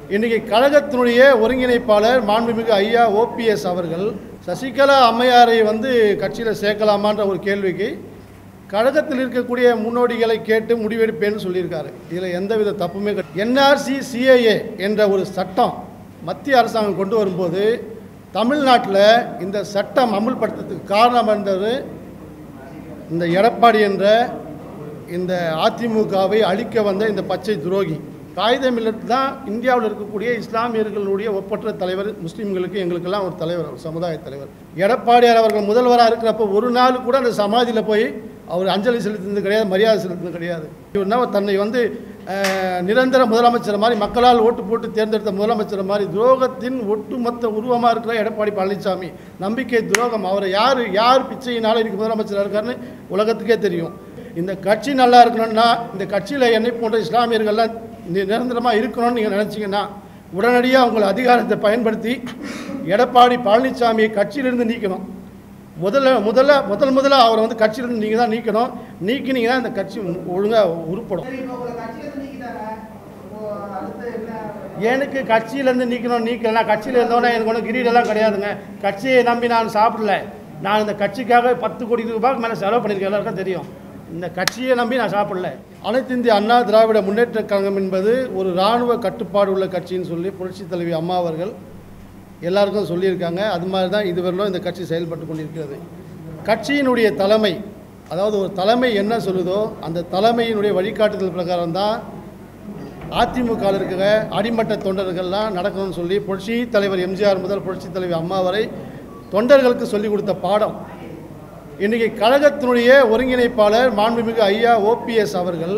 இன்றைக்கி கழகத்தினுடைய ஒருங்கிணைப்பாளர் மாண்புமிகு ஐயா ஓபிஎஸ் அவர்கள் சசிகலா அம்மையாரை வந்து கட்சியில் சேர்க்கலாமான்ற ஒரு கேள்விக்கு கழகத்தில் இருக்கக்கூடிய முன்னோடிகளை கேட்டு முடிவெடுப்பேன்னு சொல்லியிருக்காரு இதில் எந்தவித தப்புமே என்ஆர்சி சிஏஏ என்ற ஒரு சட்டம் மத்திய அரசாங்கம் கொண்டு வரும்போது தமிழ்நாட்டில் இந்த சட்டம் அமுல்படுத்துறதுக்கு காரணம் இருந்தது இந்த எடப்பாடி என்ற இந்த அதிமுகவை அழிக்க வந்த இந்த பச்சை துரோகி காகித மில்லத் தான் இந்தியாவில் இருக்கக்கூடிய இஸ்லாமியர்களுடைய ஒப்பற்ற தலைவர் முஸ்லீம்களுக்கு எங்களுக்கெல்லாம் ஒரு தலைவர் ஒரு சமுதாய தலைவர் எடப்பாடியார் அவர்கள் முதல்வராக இருக்கிறப்ப ஒரு நாள் கூட அந்த சமாதியில் போய் அவர் அஞ்சலி செலுத்தினது கிடையாது மரியாதை செலுத்தினது கிடையாது இவர்னா தன்னை வந்து அஹ், நிரந்தர முதலமைச்சர் மாதிரி மக்களால் ஓட்டு போட்டு தேர்ந்தெடுத்த முதலமைச்சர் மாதிரி துரோகத்தின் ஒட்டுமொத்த உருவமாக இருக்கிற எடப்பாடி பழனிசாமி நம்பிக்கை துரோகம் அவரை யார் யார் பிச்சையினால் இன்னைக்கு முதலமைச்சராக இருக்காருன்னு உலகத்துக்கே தெரியும் இந்த கட்சி நல்லா இருக்கணும்னா இந்த கட்சியில் என்னை போன்ற இஸ்லாமியர்கள்லாம் நி- நிரந்தரமா இருக்கணும்னு நீங்கள் நினச்சிங்கன்னா உடனடியாக உங்கள் அதிகாரத்தை பயன்படுத்தி எடப்பாடி பழனிசாமியை கட்சியிலிருந்து நீக்கணும் முதல்ல முதல்ல முதல் முதல்ல அவரை வந்து கட்சியிலிருந்து நீங்கள் தான் நீக்கணும் நீக்கினீங்கன்னா இந்த கட்சி ஒழுங்காக உருப்படும் சரி இப்போ உங்களை கட்சியிலேருந்து நீக்கிட்டாங்க இப்போ அடுத்து என்ன எனக்கு கட்சியிலேருந்து நீக்கணும் நீக்கலாம் கட்சியில் இருந்தோன்னே எனக்கு ஒன்றும் கிரீடெல்லாம் கிடையாதுங்க கட்சியை நம்பி நான் சாப்பிடல நான் இந்த கட்சிக்காக பத்து கோடி ரூபாய்க்கு மேலே செலவு பண்ணியிருக்கேன் எல்லாருக்கும் தெரியும் இந்த கட்சியை நம்பி நான் சாப்பிடல அனைத்து இந்திய அண்ணா திராவிட முன்னேற்றக் கழகம் என்பது ஒரு இராணுவ கட்டுப்பாடு உள்ள கட்சின்னு சொல்லி புரட்சித் தலைவி அம்மா அவர்கள் எல்லாருக்கும் சொல்லியிருக்காங்க அது மாதிரி தான் இதுவரையிலும் இந்த கட்சி செயல்பட்டு கொண்டிருக்கிறது கட்சியினுடைய தலைமை அதாவது ஒரு தலைமை என்ன சொல்லுதோ அந்த தலைமையினுடைய வழிகாட்டுதல் பிரகாரம் தான் அதிமுகவில் இருக்கிற அடிமட்ட தொண்டர்கள்லாம் நடக்கணும்னு சொல்லி புரட்சி தலைவர் எம்ஜிஆர் முதல் புரட்சி தலைவர் அம்மா வரை தொண்டர்களுக்கு சொல்லிக் கொடுத்த பாடம் இன்றைக்கி கழகத்தினுடைய ஒருங்கிணைப்பாளர் மாண்புமிகு ஐயா ஓபிஎஸ் அவர்கள்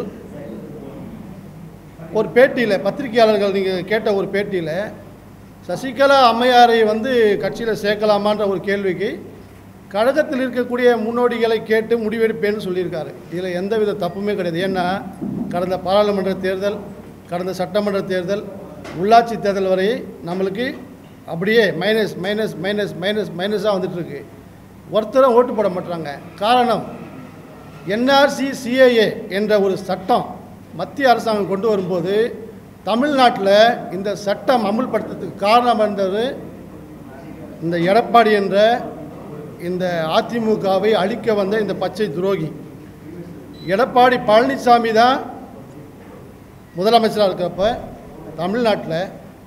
ஒரு பேட்டியில் பத்திரிகையாளர்கள் நீங்கள் கேட்ட ஒரு பேட்டியில் சசிகலா அம்மையாரை வந்து கட்சியில் சேர்க்கலாமான்ற ஒரு கேள்விக்கு கழகத்தில் இருக்கக்கூடிய முன்னோடிகளை கேட்டு முடிவெடுப்பேன்னு சொல்லியிருக்காரு இதில் எந்தவித தப்புமே கிடையாது ஏன்னா கடந்த பாராளுமன்ற தேர்தல் கடந்த சட்டமன்ற தேர்தல் உள்ளாட்சி தேர்தல் வரை நம்மளுக்கு அப்படியே மைனஸ் மைனஸ் மைனஸ் மைனஸ் மைனஸாக வந்துட்டுருக்கு ஒருத்தரும் ஓட்டு போட மாட்டாங்க காரணம் என்ஆர்சி சிஏஏ என்ற ஒரு சட்டம் மத்திய அரசாங்கம் கொண்டு வரும்போது தமிழ்நாட்டில் இந்த சட்டம் அமுல்படுத்துறதுக்கு காரணம் இருந்தது இந்த எடப்பாடி என்ற இந்த அதிமுகவை அழிக்க வந்த இந்த பச்சை துரோகி எடப்பாடி பழனிசாமி தான் முதலமைச்சராக இருக்கிறப்ப தமிழ்நாட்டில்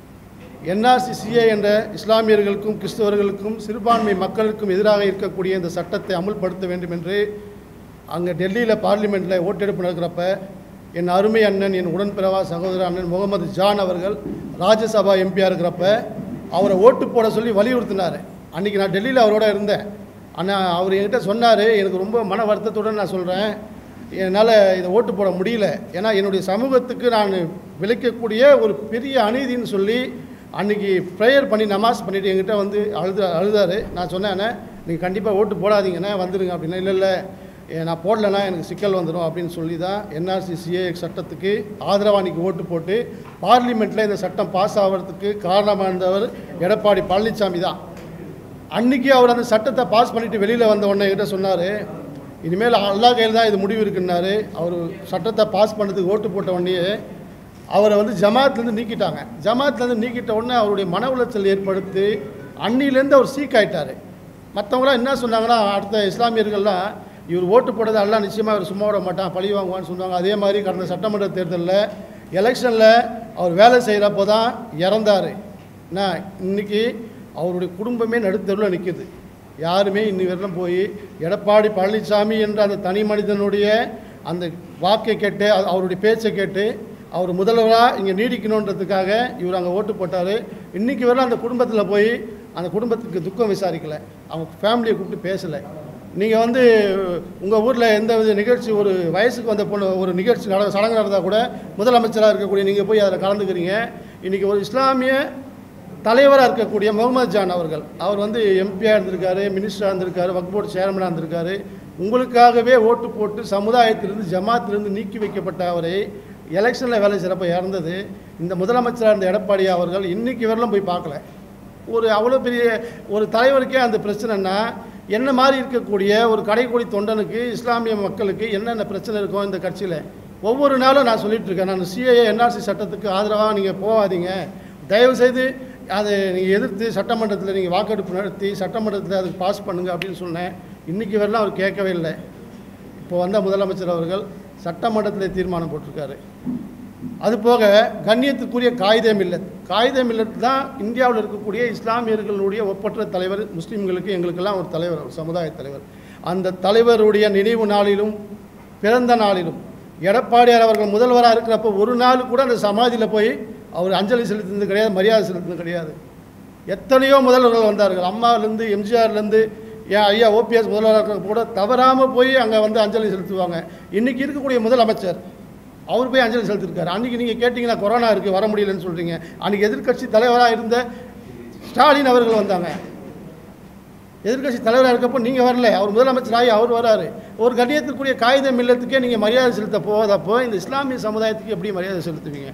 என்ஆர்சி சிஏ என்ற இஸ்லாமியர்களுக்கும் கிறிஸ்தவர்களுக்கும் சிறுபான்மை மக்களுக்கும் எதிராக இருக்கக்கூடிய இந்த சட்டத்தை அமுல்படுத்த வேண்டும் என்று அங்கே டெல்லியில் பார்லிமெண்ட்டில் ஓட்டெடுப்பு நடக்கிறப்ப என் அருமை அண்ணன் என் உடன்பிறவா சகோதர அண்ணன் முகமது ஜான் அவர்கள் ராஜ்யசபா எம்பியாக இருக்கிறப்ப அவரை ஓட்டு போட சொல்லி வலியுறுத்தினார் அன்றைக்கி நான் டெல்லியில் அவரோட இருந்தேன் ஆனால் அவர் என்கிட்ட சொன்னார் எனக்கு ரொம்ப மன வருத்தத்துடன் நான் சொல்கிறேன் என்னால் இதை ஓட்டு போட முடியல ஏன்னா என்னுடைய சமூகத்துக்கு நான் விளைக்கக்கூடிய ஒரு பெரிய அநீதின்னு சொல்லி அன்றைக்கி ப்ரேயர் பண்ணி நமாஸ் பண்ணிவிட்டு என்கிட்ட வந்து அழுது அழுதாரு நான் சொன்னேன் நீங்கள் கண்டிப்பாக ஓட்டு போடாதீங்கண்ணே வந்துடுங்க அப்படின்னா இல்லை இல்லை ஏ, நான் போடலைன்னா எனக்கு சிக்கல் வந்துடும் அப்படின்னு சொல்லி தான் என்ஆர்சி சிஏ சட்டத்துக்கு ஆதரவாக அன்றைக்கி ஓட்டு போட்டு பார்லிமெண்ட்டில் இந்த சட்டம் பாஸ் ஆகிறதுக்கு காரணமாக இருந்தவர் எடப்பாடி பழனிசாமி தான் அன்னைக்கு அவர் அந்த சட்டத்தை பாஸ் பண்ணிட்டு வெளியில் வந்த உடனே என்கிட்ட சொன்னார் இனிமேல் அல்லா கையில் தான் இது முடிவு இருக்குன்னாரு அவர் சட்டத்தை பாஸ் பண்ணதுக்கு ஓட்டு போட்ட உடனே அவரை வந்து ஜமாத்லேருந்து நீக்கிட்டாங்க ஜமாத்லேருந்து நீக்கிட்ட உடனே அவருடைய மன உளைச்சல் ஏற்படுத்தி அன்னிலேருந்து அவர் சீக் ஆயிட்டாரு மற்றவங்களாம் என்ன சொன்னாங்கன்னா அடுத்த இஸ்லாமியர்கள்லாம் இவர் ஓட்டு போட்டது எல்லாம் நிச்சயமாக இவர் சும்மா விட மாட்டான் பழி வாங்குவான்னு சொன்னாங்க அதே மாதிரி கடந்த சட்டமன்ற தேர்தலில் எலெக்ஷனில் அவர் வேலை செய்கிறப்போ தான் இறந்தார் என்ன இன்னைக்கு அவருடைய குடும்பமே நடுத்தருவில் நிற்கிது யாருமே இன்னி வரலும் போய் எடப்பாடி பழனிசாமி என்ற அந்த தனி மனிதனுடைய அந்த வாக்கை கேட்டு அது- அவருடைய பேச்சை கேட்டு அவர் முதல்வராக இங்கே நீடிக்கணுன்றதுக்காக இவர் அங்கே ஓட்டு போட்டார் இன்றைக்கி வரலாம் அந்த குடும்பத்தில் போய் அந்த குடும்பத்துக்கு துக்கம் விசாரிக்கலை அவங்க ஃபேமிலியை கூப்பிட்டு பேசலை நீங்கள் வந்து உங்கள் ஊரில் எந்த வித நிகழ்ச்சி ஒரு வயசுக்கு வந்த பொண்ணு ஒரு நிகழ்ச்சி நட சடங்கு நடந்தால் கூட முதலமைச்சராக இருக்கக்கூடிய நீங்கள் போய் அதில் கலந்துக்கிறீங்க இன்றைக்கி ஒரு இஸ்லாமிய தலைவராக இருக்கக்கூடிய முகமது ஜான் அவர்கள் அவர் வந்து எம்பியாக இருந்திருக்காரு மினிஸ்டராக இருந்திருக்காரு வக்ஃப் போர்டு சேர்மனாக இருந்திருக்காரு உங்களுக்காகவே ஓட்டு போட்டு சமுதாயத்திலிருந்து ஜமாத்திலிருந்து நீக்கி வைக்கப்பட்ட அவரை எலெக்ஷனில் வேலை சிறப்ப இறந்தது இந்த முதலமைச்சராக இருந்த எடப்பாடி அவர்கள் இன்னைக்கு வரலும் போய் பார்க்கல ஒரு அவ்வளோ பெரிய ஒரு தலைவருக்கே அந்த பிரச்சனைனா என்ன மாதிரி இருக்கக்கூடிய ஒரு கடைக்கோடி தொண்டனுக்கு இஸ்லாமிய மக்களுக்கு என்னென்ன பிரச்சனை இருக்கும் இந்த கட்சியில் ஒவ்வொரு நாளும் நான் சொல்லிட்டு இருக்கேன் நான் சிஏஏ என்ஆர்சி சட்டத்துக்கு ஆதரவாக நீங்கள் போகாதீங்க தயவு செய்து அதை நீங்கள் எதிர்த்து சட்டமன்றத்தில் நீங்கள் வாக்கெடுப்பு நடத்தி சட்டமன்றத்தில் அதுக்கு பாஸ் பண்ணுங்க அப்படின்னு சொன்னேன் இன்றைக்கி வரலாம் அவர் கேட்கவே இல்லை இப்போ வந்த முதலமைச்சர் அவர்கள் சட்டமன்றத்தில் தீர்மானம் போட்டிருக்காரு அது போக கண்ணியத்துக்குரிய காகித மில்லத் காகித மில்லத் தான் இந்தியாவில் இருக்கக்கூடிய இஸ்லாமியர்களுடைய ஒப்பற்ற தலைவர் முஸ்லீம்களுக்கு எங்களுக்கெல்லாம் ஒரு தலைவர் ஒரு சமுதாய தலைவர் அந்த தலைவருடைய நினைவு நாளிலும் பிறந்த நாளிலும் எடப்பாடியார் அவர்கள் முதல்வராக இருக்கிறப்போ ஒரு நாள் கூட அந்த சமாதியில் போய் அவர் அஞ்சலி செலுத்தினது கிடையாது மரியாதை செலுத்தினது கிடையாது எத்தனையோ முதல்வர்கள் வந்தார்கள் அம்மாவிலேருந்து எம்ஜிஆர்லேருந்து ஏன் ஐயா ஓபிஎஸ் முதல்வராக இருக்கிறப்ப கூட தவறாமல் போய் அங்கே வந்து அஞ்சலி செலுத்துவாங்க இன்றைக்கி இருக்கக்கூடிய முதலமைச்சர் அவர் போய் அஞ்சலி செலுத்திருக்காரு அன்றைக்கி நீங்கள் கேட்டிங்கன்னா கொரோனா இருக்குது வர முடியலன்னு சொல்கிறீங்க அன்றைக்கி எதிர்க்கட்சி தலைவராக இருந்த ஸ்டாலின் அவர்கள் வந்தாங்க எதிர்க்கட்சி தலைவராக இருக்கப்போ நீங்கள் வரல அவர் முதலமைச்சராகி அவர் வராரு ஒரு கண்ணியத்திற்குரிய காகித மில்லத்துக்கே நீங்கள் மரியாதை செலுத்த போவதப்போ இந்த இஸ்லாமிய சமுதாயத்துக்கு எப்படி மரியாதை செலுத்துவீங்க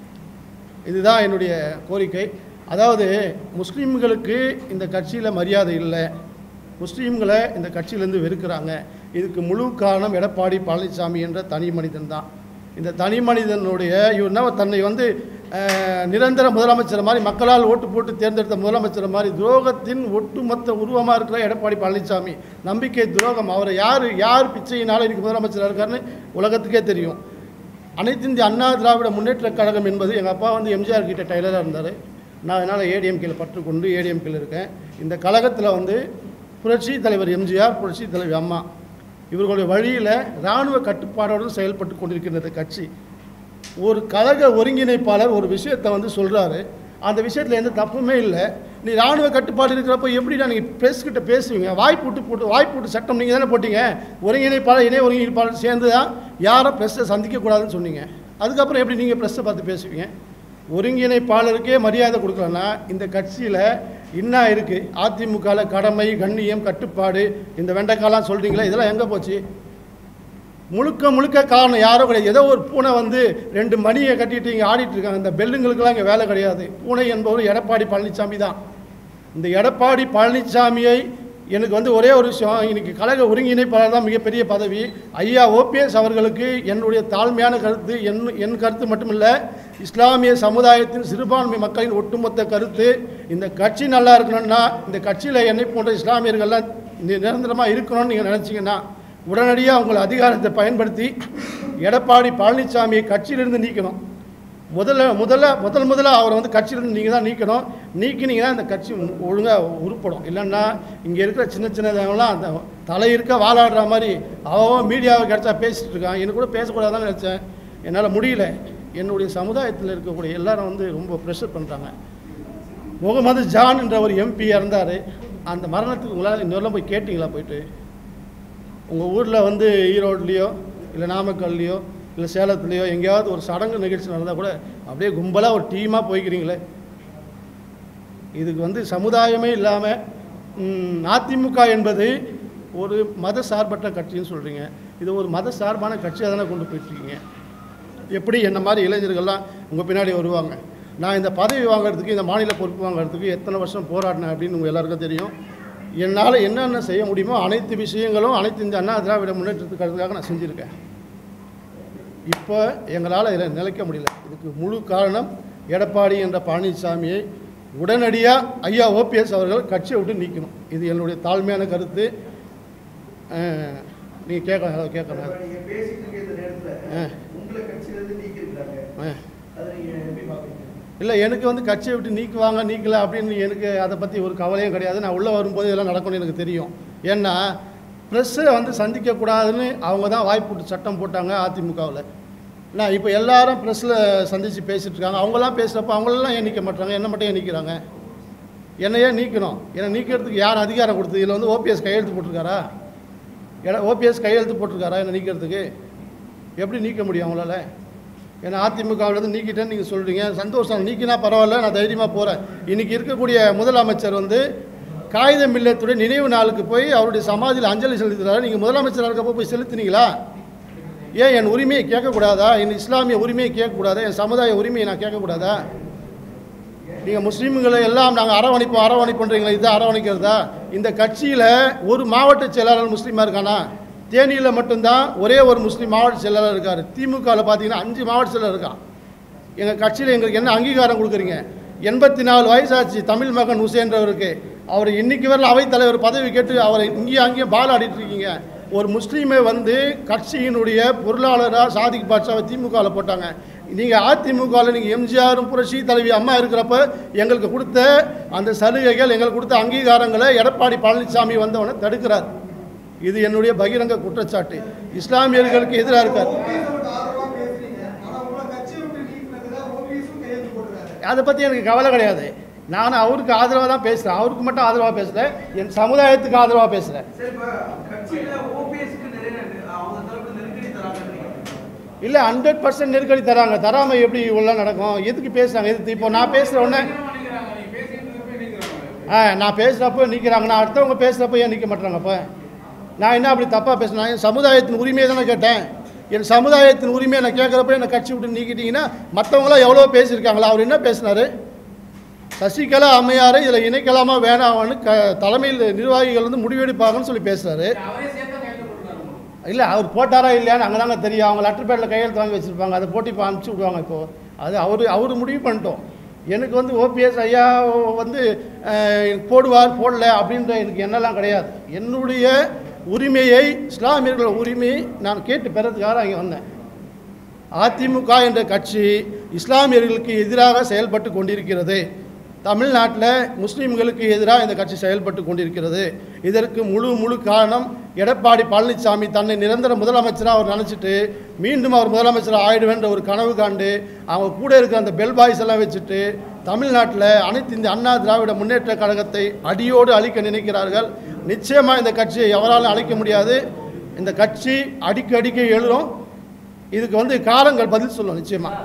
இதுதான் என்னுடைய கோரிக்கை அதாவது முஸ்லீம்களுக்கு இந்த கட்சியில் மரியாதை இல்லை முஸ்லீம்களை இந்த கட்சியிலேருந்து வெறுக்கிறாங்க இதுக்கு முழு காரணம் எடப்பாடி பழனிசாமி என்ற தனி மனிதன் தான் இந்த தனி மனிதனுடைய இவர்னா தன்னை வந்து அஹ், நிரந்தர முதலமைச்சர் மாதிரி மக்களால் ஓட்டு போட்டு தேர்ந்தெடுத்த முதலமைச்சர் மாதிரி துரோகத்தின் ஒட்டுமொத்த உருவமாக இருக்கிற எடப்பாடி பழனிசாமி நம்பிக்கை துரோகம் அவரை யார் யார் பிச்சையினால் இன்னைக்கு முதலமைச்சராக இருக்காருன்னு உலகத்துக்கே தெரியும் அனைத்து இந்திய அண்ணா திராவிட முன்னேற்ற கழகம் என்பது எங்கள் அப்பா வந்து எம்ஜிஆர் கிட்ட டைலராக இருந்தார் நான் அதனால் ஏடிஎம்கேல பற்றுக்கொண்டு ஏடிஎம்கேல இருக்கேன் இந்த கழகத்தில் வந்து புரட்சி தலைவர் எம்ஜிஆர் புரட்சி தலைவர் அம்மா இவர்களுடைய வழியில் இராணுவ கட்டுப்பாடோடு செயல்பட்டு கொண்டிருக்கின்றது கட்சி ஒரு கழக ஒருங்கிணைப்பாளர் ஒரு விஷயத்தை வந்து சொல்கிறாரு அந்த விஷயத்தில் எந்த தப்புமே இல்லை நீ ராணுவ கட்டுப்பாடு இருக்கிறப்போ எப்படிடா நீங்கள் ப்ரெஸ் கிட்ட பேசுவீங்க வாய்ப்புட்டு போட்டு வாய்ப்புட்டு சட்டம் நீங்கள் தானே போட்டீங்க ஒருங்கிணைப்பாளர் இணை ஒருங்கிணைப்பாளர் சேர்ந்து தான் யாரும் ப்ரெஸ்ஸை சந்திக்கக்கூடாதுன்னு சொன்னீங்க அதுக்கப்புறம் எப்படி நீங்கள் ப்ரெஸ்ஸை பார்த்து பேசுவீங்க ஒருங்கிணைப்பாளருக்கே மரியாதை கொடுக்கலன்னா இந்த கட்சியில் என்ன இருக்குது அதிமுகவில் கடமை கண்ணியம் கட்டுப்பாடு இந்த வெண்டைக்காலாம் சொல்கிறீங்களே இதெல்லாம் எங்கே போச்சு முழுக்க முழுக்க காரணம் யாரோ கிடையாது ஏதோ ஒரு பூனை வந்து ரெண்டு மணியை கட்டிட்டு இங்கே ஆடிட்டு இருக்காங்க இந்த பெல்லுங்களுக்கெல்லாம் இங்கே வேலை கிடையாது பூனை என்பவர் எடப்பாடி பழனிசாமி தான் இந்த எடப்பாடி பழனிசாமியை எனக்கு வந்து ஒரே ஒரு விஷயம் இன்னைக்கு கழக ஒருங்கிணைப்பாளர் தான் மிகப்பெரிய பதவி ஐயா ஓபிஎஸ் அவர்களுக்கு என்னுடைய தாழ்மையான கருத்து என் என் கருத்து மட்டுமில்லை இஸ்லாமிய சமுதாயத்தின் சிறுபான்மை மக்களின் ஒட்டுமொத்த கருத்து இந்த கட்சி நல்லா இருக்கணும்னா இந்த கட்சியில் என்னை போன்ற இஸ்லாமியர்கள்லாம் நி- நிரந்தரமா இருக்கணும்னு நீங்கள் நினச்சிங்கன்னா உடனடியாக உங்கள் அதிகாரத்தை பயன்படுத்தி எடப்பாடி பழனிசாமியை கட்சியிலிருந்து நீக்கணும் முதல்ல முதல்ல முதல் முதல்ல அவரை வந்து கட்சியிலிருந்து நீங்கள் தான் நீக்கணும் நீக்கினீங்கன்னா இந்த கட்சி ஒழுங்காக உருப்படும் இல்லைன்னா இங்கே இருக்கிற சின்ன சின்னதவங்களாம் அந்த தலை இருக்க வாழாடுற மாதிரி அவன் மீடியாவை கிடச்சா பேசிட்டு இருக்கான் எனக்கு கூட பேசக்கூடாதுன்னு நினச்சேன் என்னால் முடியல என்னுடைய சமுதாயத்தில் இருக்கக்கூடிய எல்லாரும் வந்து ரொம்ப ப்ரெஷர் பண்ணுறாங்க முகமது ஜான் என்ற ஒரு எம்பி இறந்தார் அந்த மரணத்துக்கு உங்களால் இன்னொரு போய் கேட்டிங்களா போயிட்டு உங்கள் ஊரில் வந்து ஈரோட்லேயோ இல்லை நாமக்கல்லையோ இல்லை சேலத்துலேயோ எங்கேயாவது ஒரு சடங்கு நிகழ்ச்சி நடந்தால் கூட அப்படியே கும்பலாக ஒரு டீமாக போய்க்கிறீங்களே இதுக்கு வந்து சமுதாயமே இல்லாமல் அதிமுக என்பது ஒரு மத சார்பற்ற கட்சின்னு சொல்கிறீங்க இது ஒரு மத சார்பான கட்சியாக தானே கொண்டு போயிட்டுருக்கீங்க எப்படி என்ன மாதிரி இளைஞர்கள்லாம் உங்கள் பின்னாடி வருவாங்க நான் இந்த பதவி வாங்குறதுக்கு இந்த மாநில பொறுப்பு வாங்குறதுக்கு எத்தனை வருஷம் போராடினேன் அப்படின்னு உங்கள் எல்லாருக்கும் தெரியும் என்னால் என்னென்ன செய்ய முடியுமோ அனைத்து விஷயங்களும் அனைத்து இந்த அண்ணா திராவிட முன்னேற்றத்துக்காக நான் செஞ்சுருக்கேன் இப்போ எங்களால் இதில் நிலைக்க முடியல இதுக்கு முழு காரணம் எடப்பாடி என்ற பழனிசாமியை உடனடியாக ஐயா ஓபிஎஸ் அவர்கள் கட்சியை விட்டு நீக்கணும் இது என்னுடைய தாழ்மையான கருத்து நீங்கள் கேட்கலாம் கேட்கலாம் இப்ப நீங்க பேசிட்டு இருக்க இந்த நேரத்துல ஆ. உங்களை கட்சியில இருந்து நீக்கி இருக்காங்க ஆ அதை நீங்க எப்படி பாக்குறீங்க இல்லை எனக்கு வந்து கட்சியை விட்டு நீக்குவாங்க நீக்கல அப்படின்னு எனக்கு அதை பற்றி ஒரு கவலையும் கிடையாது நான் உள்ளே வரும்போது இதெல்லாம் நடக்கும்னு எனக்கு தெரியும் ஏன்னா ப்ரெஸ்ஸை வந்து சந்திக்கக்கூடாதுன்னு அவங்க தான் வாய்ப்பு சட்டம் போட்டாங்க அதிமுகவில் நான் இப்போ எல்லாரும் ப்ரெஸ்ஸில் சந்தித்து பேசிகிட்டு இருக்காங்க அவங்களாம் பேசுகிறப்ப அவங்களெல்லாம் ஏன் நீக்க மாட்டாங்க என்ன மட்டும் ஏன் நீக்கிறாங்க என்னையே நீக்கணும் என்னை நீக்கிறதுக்கு யார் அதிகாரம் கொடுத்தது இதில் வந்து ஓபிஎஸ் கையெழுத்து போட்டிருக்காரா ஏன்னா ஓபிஎஸ் கையெழுத்து போட்டிருக்காரா என்னை நீக்கிறதுக்கு எப்படி நீக்க முடியும் அவங்களால ஏன்னா அதிமுகவிலேருந்து நீக்கிட்டேன்னு நீங்கள் சொல்கிறீங்க சந்தோஷம் நீக்கினா பரவாயில்ல நான் தைரியமாக போகிறேன் இன்றைக்கி இருக்கக்கூடிய முதலமைச்சர் வந்து காகித மில்லத்துடைய நினைவு நாளுக்கு போய் அவருடைய சமாதியில் அஞ்சலி செலுத்துறாரு நீங்கள் முதலமைச்சராக இருக்கப்போ போய் செலுத்துனீங்களா ஏன் என் உரிமையை கேட்கக்கூடாதா என் இஸ்லாமிய உரிமையை கேட்கக்கூடாதா என் சமுதாய உரிமையை நான் கேட்கக்கூடாதா நீங்கள் முஸ்லீம்களை எல்லாம் நாங்கள் அரவணைப்போம் அரவணைப்புன்றீங்களா இது அரவணைக்கிறதா இந்த கட்சியில் ஒரு மாவட்ட செயலாளர் முஸ்லீமாக இருக்கானா தேனியில் மட்டும்தான் ஒரே ஒரு முஸ்லீம் மாவட்ட செயலாளர் இருக்கார் திமுகவில் பார்த்தீங்கன்னா அஞ்சு மாவட்ட செயலாளர் இருக்கான் எங்கள் கட்சியில் எங்களுக்கு என்ன அங்கீகாரம் கொடுக்குறீங்க எண்பத்தி நாலு வயசாச்சு தமிழ் மகன் ஹுசேன்றவருக்கு அவர் இன்னைக்கு வரல அவைத்தலைவர் பதவி கேட்டு அவரை இங்கேயும் அங்கேயும் பால் ஆடிட்டு இருக்கீங்க ஒரு முஸ்லீமை வந்து கட்சியினுடைய பொருளாளராக சாதிக் பாட்ஷாவை திமுகவில் போட்டாங்க நீங்கள் அதிமுகவில் நீங்கள் எம்ஜிஆரும் புரட்சி தலைவி அம்மா இருக்கிறப்ப எங்களுக்கு கொடுத்த அந்த சலுகைகள் எங்களுக்கு கொடுத்த அங்கீகாரங்களை எடப்பாடி பழனிசாமி வந்தவனை தடுக்கிறார் இது என்னுடைய பகிரங்க குற்றச்சாட்டு இஸ்லாமியர்களுக்கு எதிராக இருக்கார் ஓபிஎஸ்க்கு ஆதரவா பேசுறீங்க ஆனா உங்களை கட்சி விட்டு நீக்கினதுல ஓபிஎஸும் கையெழுத்து போட்டுருக்காரு அதை பற்றி எனக்கு கவலை கிடையாது நான் அவருக்கு ஆதரவாக தான் பேசுகிறேன் அவருக்கு மட்டும் ஆதரவாக பேசல என் சமுதாயத்துக்கு ஆதரவாக பேசுகிறேன் சரி இப்ப கட்சியில ஓபிஎஸ்க்கு நிறைய அவங்க தரப்பு நெருக்கடி தராங்க இல்லை ஹண்ட்ரட் பர்சன்ட் நெருக்கடி தராங்க தராமல் எப்படி உள்ள நடக்கும் எதுக்கு பேசுகிறாங்க எதுக்கு இப்போ நான் பேசுகிற உடனே ஆ நான் பேசுகிறப்போ நிற்கிறாங்க நான் அடுத்தவங்க பேசுகிறப்போ ஏன் நிற்க மாட்டாங்க அப்போ நான் என்ன அப்படி தப்பாக பேசுனேன் என் சமுதாயத்தின் உரிமையை தானே கேட்டேன் என் சமுதாயத்தின் உரிமையை நான் கேட்குறப்ப என்னை கட்சி விட்டு நீக்கிட்டீங்கன்னா மற்றவங்களாம் எவ்வளோ பேசியிருக்காங்களா அவர் என்ன பேசினார் சசிகலா அம்மையாரை இதில் இணைக்கலாமா வேணாமான்னு க தலைமையில் நிர்வாகிகள் வந்து முடிவெடுப்பாங்கன்னு சொல்லி பேசுகிறாரு இல்லை அவர் போட்டாரா இல்லையான்னு அங்கே தாங்க தெரியும் அவங்க லெட்டர் பேடில் கையெழுத்து வாங்கி வச்சுருப்பாங்க அதை போட்டு இப்போ அனுப்பிச்சி விடுவாங்க இப்போது அது அவர் அவர் முடிவு பண்ணிட்டோம் எனக்கு வந்து ஓபிஎஸ் ஐயா வந்து அஹ், போடுவார் போடல அப்படின்ற எனக்கு என்னெல்லாம் கிடையாது என்னுடைய உரிமையை இஸ்லாமியர்கள் உரிமையை நான் கேட்டு பெறதுக்காக இங்கே வந்தேன் அதிமுக என்ற கட்சி இஸ்லாமியர்களுக்கு எதிராக செயல்பட்டு கொண்டிருக்கிறது தமிழ்நாட்டில் முஸ்லீம்களுக்கு எதிராக இந்த கட்சி செயல்பட்டு கொண்டிருக்கிறது இதற்கு முழு முழு காரணம் எடப்பாடி பழனிசாமி தன்னை நிரந்தர முதலமைச்சராக அவர் நினச்சிட்டு மீண்டும் அவர் முதலமைச்சராக ஆயிடுவேன்ற ஒரு கனவு காண்டு அவங்க கூட இருக்கிற அந்த பெல் பாய்ஸ் எல்லாம் வச்சுட்டு தமிழ்நாட்டில் அனைத்து இந்த அண்ணா திராவிட முன்னேற்ற கழகத்தை அடியோடு அழிக்க நினைக்கிறார்கள் நிச்சயமாக இந்த கட்சியை எவராலும் அழிக்க முடியாது இந்த கட்சி அடிக்க அடிக்க எழுதும் இதுக்கு வந்து காலங்கள் பதில் சொல்லும் நிச்சயமா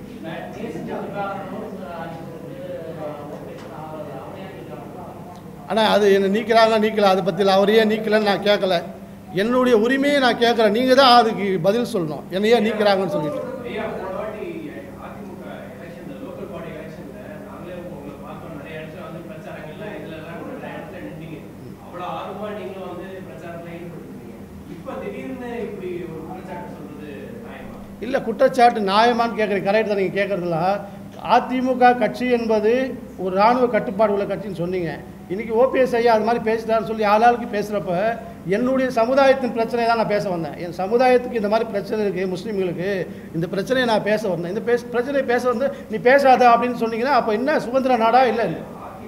ஆனால் அது என்ன நீக்கிறாங்க நீக்கல அதை பற்றி அவர் ஏன் நீக்கலன்னு நான் கேட்கல என்னுடைய உரிமையை நான் கேட்குறேன் நீங்கள் தான் அதுக்கு பதில் சொல்லணும் என்னை ஏன் நீக்கிறாங்கன்னு சொல்லிட்டு ஐயா போன வாட்டி அதிமுக எலெக்ஷன்ல லோக்கல் பாடி எலெக்ஷன்ல நாங்களே உங்களை பார்த்தோம் நிறைய இடத்துல வந்து பிரச்சாரங்கள்ல இதுல எல்லாம் நிறைய இடத்துல நின்றீங்க அவ்வளவு ஆர்வமா நீங்களும் வந்து பிரச்சாரத்துல ஈடுபட்டுருக்கீங்க இப்ப திடீர்னு இப்படி ஒரு குற்றச்சாட்டு சொல்றது நியாயமா இல்லை குற்றச்சாட்டு நியாயமான்னு கேட்குறேன் கரெக்ட் தான் நீங்கள் கேட்குறதுல அதிமுக கட்சி என்பது ஒரு இராணுவ கட்டுப்பாடு உள்ள கட்சின்னு சொன்னீங்க இன்றைக்கி ஓபிஎஸ் ஐயா அது மாதிரி பேசுகிறாருன்னு சொல்லி ஆளாளுக்கு பேசுகிறப்ப என்னுடைய சமுதாயத்தின் பிரச்சனையை தான் நான் பேச வந்தேன் என் சமுதாயத்துக்கு இந்த மாதிரி பிரச்சனை இருக்குது முஸ்லீம்களுக்கு இந்த பிரச்சனையை நான் பேச வந்தேன் இந்த பேச பிரச்சனையை பேச வந்து நீ பேசாத அப்படின்னு சொன்னீங்கன்னா அப்போ என்ன சுதந்திர நாடா இல்லை இல்லை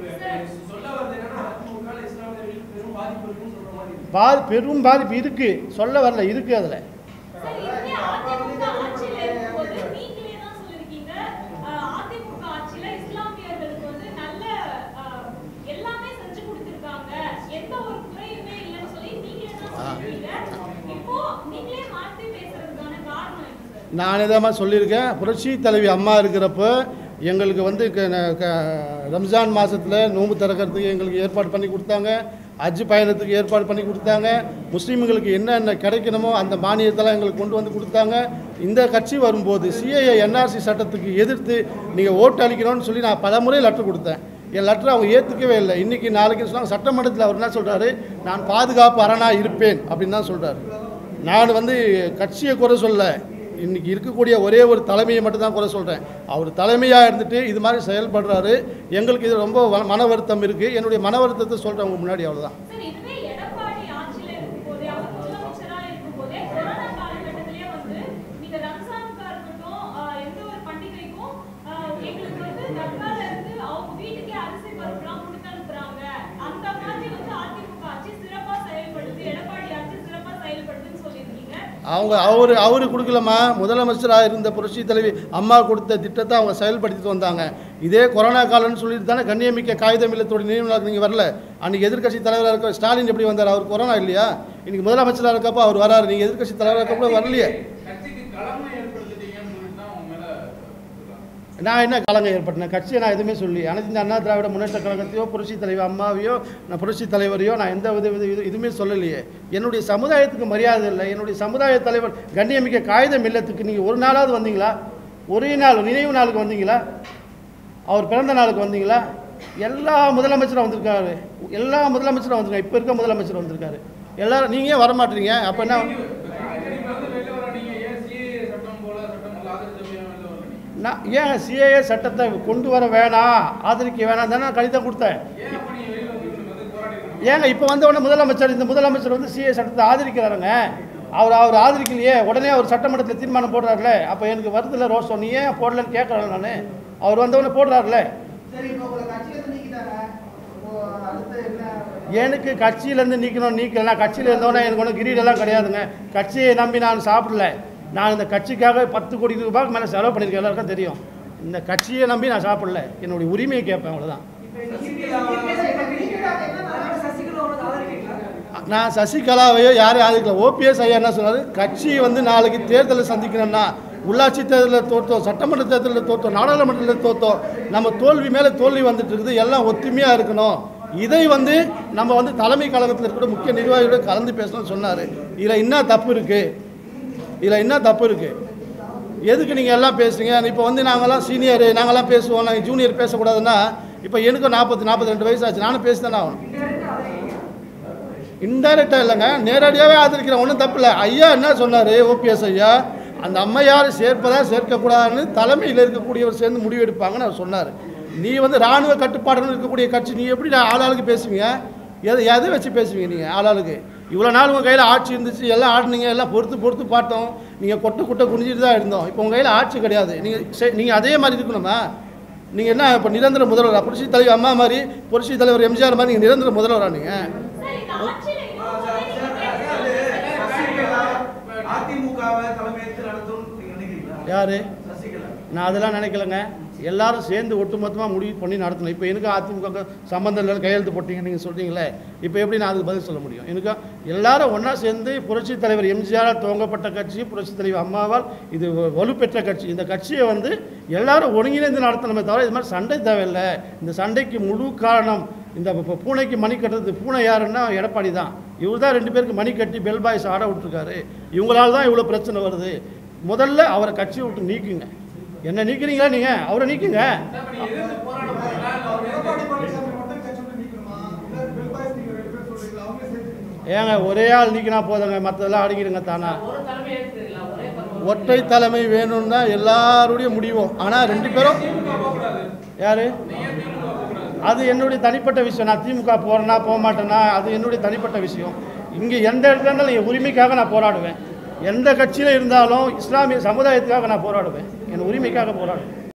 சொல்ல வருது என்னன்னா அதிமுக இஸ்லாமியர்களுக்கு பெரும் பாதிப்பு இருக்குன்னு சொல்ற மாதிரி இருக்கு. பாதி பெரும் பாதிப்பு இருக்குது சொல்ல வரல இருக்குது அதில் சார், இதுவே அதிமுக ஆட்சியில இருக்கும்போது நீங்களே தான் சொல்லிருக்கீங்க, அஹ், அதிமுக ஆட்சியில இஸ்லாமியர்களுக்கு வந்து நல்ல அஹ், எல்லாமே செஞ்சு கொடுத்திருக்காங்க. எந்த ஒரு குறையுமே இல்லைன்னு சொல்லி நீங்களே தான் சொல்லிருக்கீங்க. இப்போ நீங்களே மாத்தி பேசுறதுக்கான காரணம் என்ன சார்? நான் இதாம்மா சொல்லியிருக்கேன் புரட்சி தலைவி அம்மா இருக்கிறப்ப எங்களுக்கு வந்து க- ந- க- ரம்ஜான் மாதத்தில் நோன்பு திறக்கிறதுக்கு எங்களுக்கு ஏற்பாடு பண்ணி கொடுத்தாங்க ஹஜ் பயணத்துக்கு ஏற்பாடு பண்ணி கொடுத்தாங்க முஸ்லீம்களுக்கு என்னென்ன கிடைக்கணுமோ அந்த மானியத்தெல்லாம் எங்களுக்கு கொண்டு வந்து கொடுத்தாங்க இந்த கட்சி வரும்போது சிஏஏ என்ஆர்சி சட்டத்துக்கு எதிர்த்து நீங்கள் ஓட்டு அளிக்கணும்னு சொல்லி நான் பல முறை லெட்டர் கொடுத்தேன் என் லெட்டர் அவங்க ஏற்றுக்கவே இல்லை இன்றைக்கி நாளைக்கு சொன்னாங்க சட்டமன்றத்தில் அவர் என்ன சொல்கிறாரு நான் பாதுகாப்பு அரணாக இருப்பேன் அப்படின்னு தான் சொல்கிறாரு நான் வந்து கட்சியை குறை சொல்ல இன்னைக்கு இருக்கக்கூடிய ஒரே ஒரு தலைமையை மட்டும் தான் குறை சொல்கிறேன் அவர் தலைமையாக இருந்துட்டு இது மாதிரி செயல்படுறாரு எங்களுக்கு இது ரொம்ப வ- மன வருத்தம் இருக்குது என்னுடைய மன வருத்தத்தை சொல்கிறேன் உங்க முன்னாடி அவ்வளோதான் சார், இதுவே எடப்பாடி ஆட்சியில இருக்கும்போதே, அவர் முதலமைச்சரா இருக்கும்போதே, கொரோனா காலகட்டத்திலேயே வந்து நீங்க ரம்ஜானுக்கா இருக்கட்டும், அஹ், எந்த ஒரு பண்டிகைக்கும், அஹ், எங்களுக்கு வந்து தர்கால இருந்து அவங்க வீட்டுக்கே அரிசி பருப்புலாம் கொடுத்து அனுப்புறாங்க. அந்த மாதிரி வந்து அதிமுக ஆட்சி சிறப்பா செயல்படுது, எடப்பாடி ஆட்சி சிறப்பா செயல்படுதுன்னு சொல்லியிருக்கீங்க. அவங்க அவர் அவர் கொடுக்கலமா முதலமைச்சராக இருந்த புரட்சி தலைவி அம்மா கொடுத்த திட்டத்தை அவங்க செயல்படுத்திட்டு வந்தாங்க இதே கொரோனா காலம்னு சொல்லிட்டு தானே கண்ணியமிக்க காகிதம் இல்லத்தோட நினைவு நாளுக்கு நீங்கள் வரல அன்றைக்கி எதிர்க்கட்சி தலைவராக இருக்க ஸ்டாலின் எப்படி வந்தார் அவர் கொரோனா இல்லையா இன்னைக்கு முதலமைச்சராக இருக்கப்போ அவர் வராரு நீங்கள் எதிர்க்கட்சி தலைவராக இருக்கப்போ வரலையே கட்சிக்கு களமை ஏற்படுத்திட்டீங்கன்னு சொல்லிட்டு தான் உங்க மேல சொல்றாங்க. நான் என்ன கலங்க ஏற்பட்டேன் கட்சியை நான் எதுவுமே சொல்லி அனைத்து இந்த அண்ணா திராவிட முன்னேற்ற கழகத்தையோ புரட்சி தலைவர் அம்மாவையோ நான் புரட்சி தலைவரையோ நான் எந்த வித வித இது எதுவுமே சொல்லலையே என்னுடைய சமுதாயத்துக்கு மரியாதை இல்லை என்னுடைய சமுதாய தலைவர் கண்ணியமிக்க காகிதம் இல்லத்துக்கு நீங்கள் ஒரு நாளாவது வந்தீங்களா ஒரே நாள் நினைவு நாளுக்கு வந்தீங்களா அவர் பிறந்த நாளுக்கு வந்தீங்களா எல்லா முதலமைச்சரும் வந்திருக்காரு எல்லா முதலமைச்சரும் வந்திருக்காரு இப்போ இருக்க முதலமைச்சர் வந்திருக்காரு எல்லாரும் நீங்கள் ஏன் வரமாட்டீங்க அப்போ என்ன அடிக்கடி வந்து வெளில வர நீங்க ஏன் CAA சட்டம் போல சட்டம் இல்லாத சமயம் வெளில வர நீங்க நான் ஏன் சிஏஏ சட்டத்தை கொண்டு வர வேணாம் ஆதரிக்க வேணாம் தானே நான் கடிதம் கொடுத்தேன் ஏன் அப்ப நீங்க வெளியில வந்து இந்த மாதிரி போராடி இருக்கணும்? ஏங்க இப்போ வந்த உடனே முதலமைச்சர் இந்த முதலமைச்சர் வந்து சிஏ சட்டத்தை ஆதரிக்கிறாருங்க அவர் அவர் ஆதரிக்கலையே உடனே அவர் சட்டமன்றத்தில் தீர்மானம் போடுறாருல அப்போ எனக்கு வருதில்ல ரோஷம் நீ ஏன் போடலன்னு கேட்குறேன் நான் அவர் வந்த உடனே போடுறாருல சரி இப்போ உங்களை கட்சியில இருந்து நீக்கிட்டாங்க இப்போ அடுத்து என்ன எனக்கு கட்சியிலேருந்து நீக்கணும் நீக்கலாம் கட்சியில் இருந்தோன்னே எனக்கு ஒன்றும் கிரீடெல்லாம் கிடையாதுங்க கட்சியை நம்பி நான் சாப்பிடல நான் இந்த கட்சிக்காக பத்து கோடி ரூபாய்க்கு மேலே செலவு பண்ணியிருக்கேன் எல்லாருக்கும் தெரியும் இந்த கட்சியை நம்பி நான் சாப்பிடல என்னுடைய உரிமையை கேட்பேன் அவ்வளோதான் நான் சசிகலாவையோ யாரையும் ஆதரிக்கல ஓபிஎஸ் ஐயா என்ன சொன்னார் கட்சி வந்து நாளைக்கு தேர்தலை சந்திக்கணும்னா உள்ளாட்சி தேர்தலில் தோற்றோம் சட்டமன்ற தேர்தலில் தோற்றோம் நாடாளுமன்றத்தில் தோற்றோம் நம்ம தோல்வி மேலே தோல்வி வந்துட்டு இருக்குது எல்லாம் ஒத்துமையாக இருக்கணும் இதை வந்து நம்ம வந்து தலைமை கழகத்தில் இருக்கிற முக்கிய நிர்வாகிகளோட கலந்து பேசணும்னு சொன்னார் இதில் என்ன தப்பு இருக்குது இதில் என்ன தப்பு இருக்குது எதுக்கு நீங்கள் எல்லாம் பேசுறீங்க இப்போ வந்து நாங்கள்லாம் சீனியர் நாங்கள்லாம் பேசுவோம் நாங்கள் ஜூனியர் பேசக்கூடாதுன்னா இப்போ எனக்கும் நாற்பத்தி நாற்பத்தி ரெண்டு வயசு ஆச்சு நானும் பேசி தானே ஆகணும் இன்டைரக்டாக இல்லைங்க நேரடியாகவே ஆதரிக்கிறேன் ஒன்றும் தப்பு இல்லை ஐயா என்ன சொன்னார் ஓபிஎஸ் ஐயா அந்த அம்மையார் சேர்ப்பதா சேர்க்கக்கூடாதுன்னு தலைமையில் இருக்கக்கூடியவர் சேர்ந்து முடிவு எடுப்பாங்கன்னு அவர் சொன்னார் நீ வந்து இராணுவ கட்டுப்பாடுன்னு இருக்கக்கூடிய கட்சி நீ எப்படி நான் ஆளாளுக்கு பேசுவீங்க எதை எதை வச்சு பேசுவீங்க நீங்கள் ஆளாளுக்கு இவ்வளோ நாள் உங்கள் கையில் ஆட்சி இருந்துச்சு எல்லாம் ஆடினீங்க எல்லாம் பொறுத்து பொறுத்து பார்த்தோம் நீங்கள் கொட்டை குட்டை குனிஞ்சிட்டு தான் இருந்தோம் இப்போ உங்கள் கையில் ஆட்சி கிடையாது நீங்கள் நீங்கள் அதே மாதிரி இருக்கணுமா நீங்கள் என்ன இப்போ நிரந்தர முதல்வரா புரட்சி தலைவர் அம்மா மாதிரி புரட்சி தலைவர் எம்ஜிஆர் மாதிரி நீங்கள் நிரந்தர முதல்வரா நீங்கள் சார் இந்த ஆட்சியில சசிகலா அதிமுகவை தலைமையேற்று நடத்தும் நீங்க நினைக்கிறீங்களா யார் சசிகலா நான் அதெல்லாம் நினைக்கலங்க எல்லாரும் சேர்ந்து ஒட்டுமொத்தமாக முடிவு பண்ணி நடத்தணும் இப்போ எனக்கு அதிமுக சம்பந்தம் இல்லை கையெழுத்து போட்டீங்க நீங்கள் சொல்கிறீங்களே இப்போ எப்படி நான் அதுக்கு பதில் சொல்ல முடியும் எனக்கு எல்லாரும் ஒன்றா சேர்ந்து புரட்சி தலைவர் எம்ஜிஆரால் துவங்கப்பட்ட கட்சி புரட்சி தலைவர் அம்மாவால் இது வ- வலுப்பெற்ற கட்சி இந்த கட்சியை வந்து எல்லாரும் ஒருங்கிணைந்து நடத்தணுமே தவிர இது மாதிரி சண்டை தேவையில்லை இந்த சண்டைக்கு முழு காரணம் இந்த இப்போ பூனைக்கு மணி கட்டுறது பூனை யாருன்னா எடப்பாடி தான் இவர் தான் ரெண்டு பேருக்கு மணி கட்டி பெல் பாய்ஸ் ஆட விட்டுருக்காரு இவங்களால தான் இவ்வளோ பிரச்சனை வருது முதல்ல அவரை கட்சியை விட்டு நீக்குங்க என்ன நீக்கிறீங்களா நீங்கள் அவரை நீக்குங்க அப்ப நீங்க எதிர்த்து போராட போறீங்களா? இல்ல அவர் எடப்பாடி பழனிசாமி மட்டும் கட்சி விட்டு நீக்கணுமா இல்ல பில் பாய்ஸ் நீங்க ரெண்டு பேர் சொல்றீங்களா அவங்களே சேர்த்து நீக்கணுமா ஏங்க ஒரே ஆள் நீக்கினா போதுங்க மற்றதெல்லாம் அடங்கிடுங்க தானா ஒரு தலைமை ஏற்றுக்கலாம் ஒரே பருவம் ஒற்றை தலைமை வேணும்னு தான் எல்லாருடைய முடிவும் ஆனால் ரெண்டு பேரும் திமுக போகக்கூடாது. யாரு நீங்க ஏன் திமுக போகக்கூடாது? அது என்னுடைய தனிப்பட்ட விஷயம் நான் திமுக போகிறேன்னா போக மாட்டேன்னா அது என்னுடைய தனிப்பட்ட விஷயம் இங்கே எந்த இடத்துல இருந்தாலும் என் உரிமைக்காக நான் போராடுவேன் எந்த கட்சியில் இருந்தாலும் இஸ்லாமிய சமுதாயத்துக்காக நான் போராடுவேன் என் உரிமைக்காக போராடுவேன்